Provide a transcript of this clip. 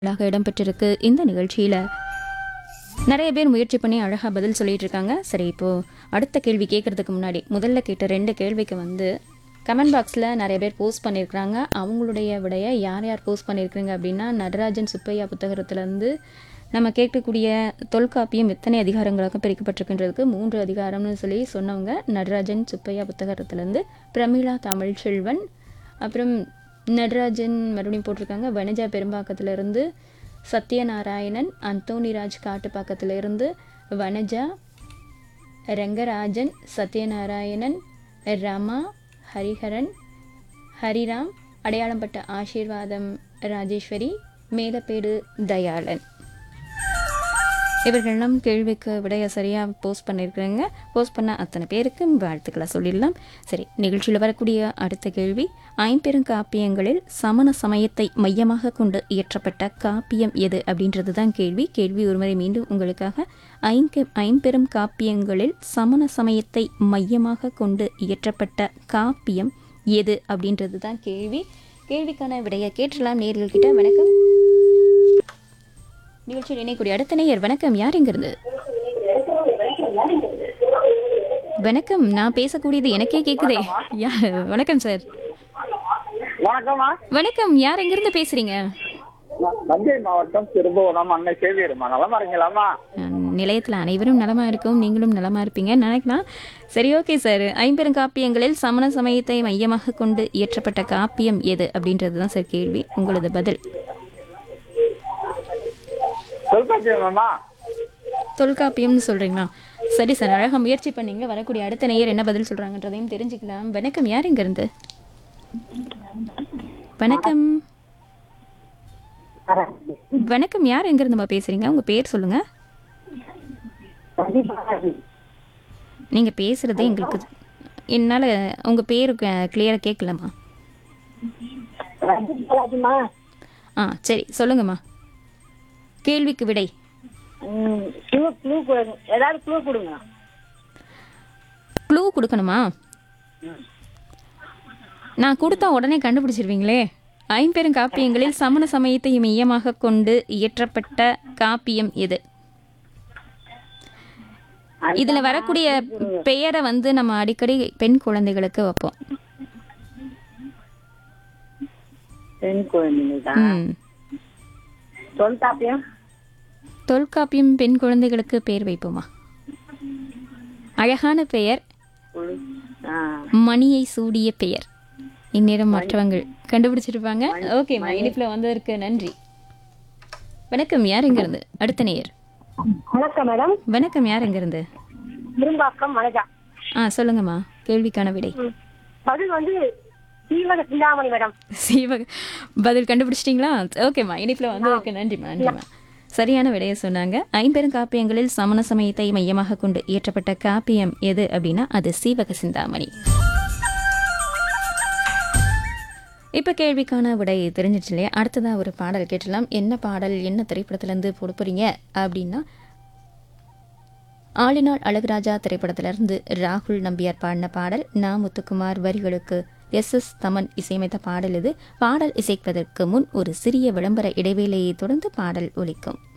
ாக இடம்பெற்றிருக்கு இந்த நிகழ்ச்சியில் நிறைய பேர் முயற்சி பண்ணி அழகாக பதில் சொல்லிட்டு இருக்காங்க சரி இப்போது அடுத்த கேள்வி கேட்குறதுக்கு முன்னாடி முதல்ல கேட்ட ரெண்டு கேள்விக்கு வந்து கமெண்ட் பாக்ஸில் நிறைய பேர் போஸ்ட் பண்ணியிருக்கிறாங்க அவங்களுடைய விடைய யார் யார் போஸ்ட் பண்ணியிருக்கிறீங்க அப்படின்னா நடராஜன் சுப்பையா புத்தகத்திலேருந்து நம்ம கேட்கக்கூடிய தொல்காப்பியம் எத்தனை அதிகாரங்களாக பிரிக்கப்பட்டிருக்கின்றதுக்கு மூன்று அதிகாரம்னு சொல்லி சொன்னவங்க நடராஜன் சுப்பையா புத்தகத்திலேருந்து பிரமிளா தமிழ்ச்செல்வன் அப்புறம் நடராஜன் மறுபடியும் போட்டிருக்காங்க வனஜா பெரும்பாக்கத்திலிருந்து சத்யநாராயணன் அந்தோனிராஜ் காட்டுப்பாக்கத்திலிருந்து வனஜா ரங்கராஜன் சத்யநாராயணன் ரமா ஹரிஹரன் ஹரிராம் அடையாளம்பட்ட ஆசீர்வாதம் ராஜேஸ்வரி மேலப்பேடு தயாளன் இவர்களெல்லாம் கேள்விக்கு விடைய சரியாக போஸ்ட் பண்ணியிருக்கிறாங்க போஸ்ட் பண்ண அத்தனை பேருக்கு வாழ்த்துக்களை சொல்லிடலாம் சரி நிகழ்ச்சியில் வரக்கூடிய அடுத்த கேள்வி ஐம்பெருங்காப்பியங்களில் சமண சமயத்தை மையமாக கொண்டு இயற்றப்பட்ட காப்பியம் எது அப்படின்றது தான் கேள்வி கேள்வி ஒருமுறை மீண்டும் உங்களுக்காக ஐங்க ஐம்பெரும் காப்பியங்களில் சமண சமயத்தை மையமாக கொண்டு இயற்றப்பட்ட காப்பியம் எது அப்படின்றது தான் கேள்வி கேள்விக்கான விடையை கேட்டலாம் நேர்கள்கிட்ட வணக்கம் நிகழ்ச்சியில் இணையக்கூடிய அடுத்த நேயர் வணக்கம் யார் எங்கிருந்து வணக்கம் நான் பேசக்கூடியது எனக்கே கேக்குதே யா வணக்கம் சார் வணக்கம்மா வணக்கம் யார் எங்கிருந்து பேசுறீங்க நான் தஞ்சை மாவட்டம் திருபுவனம் அன்னை சேவியருமா நலமா இருக்கீங்களாம்மா அஹ், நிலையத்தில் அனைவரும் நலமா இருக்கும் நீங்களும் நலமா இருப்பீங்க நினைக்கலாம் சரி ஓகே சார் ஐம்பெருங்காப்பியங்களில் சமண சமயத்தை மையமாக கொண்டு இயற்றப்பட்ட காப்பியம் எது அப்படின்றது தான் சார் கேள்வி உங்களது பதில் தொல்காப்பியமாம்மா தொல்காப்பியம்னு சொல்றீங்களா சரி சார் அழகா முயற்சி பண்ணீங்க வரக்கூடிய அடுத்த நேயர் என்ன பதில் சொல்றாங்கன்றதையும் தெரிஞ்சுக்கலாம் வணக்கம் யார் எங்க இருந்து வணக்கம் வணக்கம் யார் எங்க இருந்துமா பேசுறீங்க உங்க பேர் சொல்லுங்க நீங்க பேசுறது எங்களுக்கு என்னால உங்க பேரு கிளியரா கேட்கலமா ஆ சரி சொல்லுங்கம்மா கேள்விக்கு விடை க்ளூ க்ளூ கொடுங்க ஏதாவது க்ளூ கொடுங்க க்ளூ கொடுக்கணுமா நான் கொடுத்தா உடனே கண்டுபிடிச்சிருவீங்களே ஐம்பெரும் காப்பியங்களில் சமண சமயத்தை மையமாக கொண்டு இயற்றப்பட்ட காப்பியம் எது இதுல வரக்கூடிய பெயரை வந்து நம்ம அடிக்கடி பெண் குழந்தைகளுக்கு வைப்போம் பெண் குழந்தைகள் தான் ம். தொல்காப்பியம் தொல்காப்பியம் பெண் குழந்தைகளுக்கு பெயர் வைப்போமா அழகான பெயர் ஆ மணியை சூடிய பெயர் இந்நேரம் மற்றவங்க கண்டுபிடிச்சிருப்பாங்க ஓகேம்மா இனிப்புல வந்ததற்கு நன்றி வணக்கம் யார் எங்க இருந்து அடுத்த நேயர் வணக்கம் மேடம் வணக்கம் யார் எங்க இருந்து விரும்பாக்கம் வனஜா ஆ சொல்லுங்கம்மா கேள்விக்கான விடை பதில் வந்து சீவக சிந்தாமணி மேடம் சீவ பதில் கண்டுபிடிச்சிட்டிங்களா ஓகேம்மா இனிப்புல வந்ததற்கு நன்றிம்மா நன்றிம்மா சரியான விடையை சொன்னாங்க ஐம்பெரும் காப்பியங்களில் சமண சமயத்தை மையமாக கொண்டு இயற்றப்பட்ட காப்பியம் எது அப்படின்னா அது சீவக சிந்தாமணி இப்போ கேள்விக்கான விடை தெரிஞ்சிச்சு இல்லையா அடுத்ததாக ஒரு பாடல் கேட்டலாம் என்ன பாடல் என்ன திரைப்படத்துலேருந்து போட போறீங்க அப்படின்னா ஆளினாள் அழகுராஜா திரைப்படத்திலிருந்து ராகுல் நம்பியார் பாடின பாடல் நா முத்துக்குமார் வரிகளுக்கு எஸ் எஸ் தமன் இசையமைத்த பாடல் இது பாடல் இசைப்பதற்கு முன் ஒரு சிறிய விளம்பர இடைவேளையை தொடர்ந்து பாடல் ஒலிக்கும்